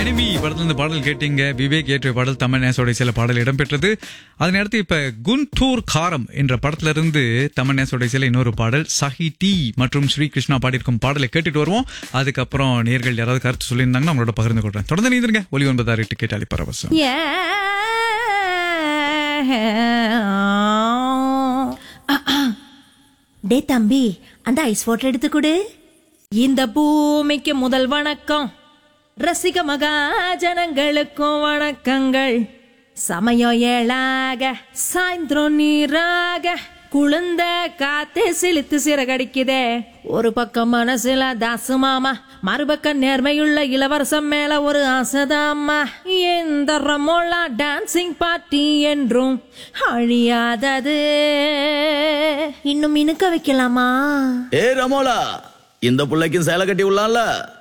enemy படத்துல இந்த பாடல் கேட்டீங்க விவேக் ஏற்றிய பாடல் தமன்யாசோட சில பாடல் இடம்பெற்றது அதனை அடுத்து இப்ப குண்டூர் காரம் என்ற படத்துல இருந்து தமன்யாசோட சில இன்னொரு பாடல் சஹி டி மற்றும் ஸ்ரீ கிருஷ்ணா பாடியிருக்கும் பாடலை கேட்டுட்டு வருவோம் அதுக்கப்புறம் நேர்கள் யாராவது கருத்து சொல்லியிருந்தாங்கன்னா அவங்களோட பகிர்ந்து கொள்றேன் தொடர்ந்து நீந்திருங்க ஒலி ஒன்பதாறு டிக்கெட் அளிப்ப பரவசம் டே தம்பி அந்த ஐஸ் வாட்டர் எடுத்து கொடு இந்த பூமிக்கு முதல் வணக்கம் ரசிக மகாஜனங்களுக்கும் வணக்கங்கள் சமயம் ஏழாக சாயந்தரம் நீராக குளிர்ந்த காத்து சிலித்து சிறகடிக்குதே ஒரு பக்கம் மனசுல தாசு மாமா மறுபக்கம் நேர்மையுள்ள இளவரசம் மேல ஒரு ஆசைதாம்மா எந்த ரமோலா டான்சிங் பார்ட்டி என்றும் அழியாதது இன்னும் இனுக்க வைக்கலாமா ஏ ரமோலா இந்த புள்ளைக்கும் சேலை கட்டி விடலாம்ல